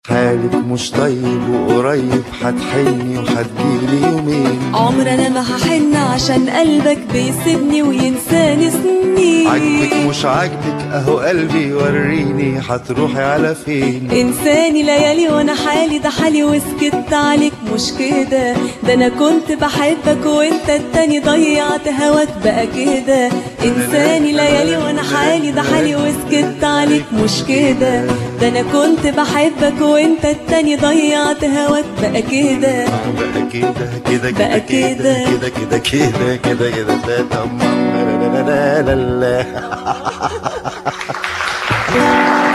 حالك مش طيب وقريب هتحني وهتجيلي يومين عمر انا ما هحن عشان قلبك بيسيبني وينساني سنين عاجبك مش عاجبك اهو قلبي وريني هتروحي على فين انساني ليالي وانا حالي ده حالي وسكت عليك مش كده ده انا كنت بحبك وانت التاني ضيعت هواك بقى كده انساني ليالي وانا حالي ده حالي وسكت عليك مش كده ده انا كنت بحبك وانت التاني ضيعت هواك بقى كده بقى كده كده بقى كده كده كده كده كده كده كده تمام لا لا لا لا لا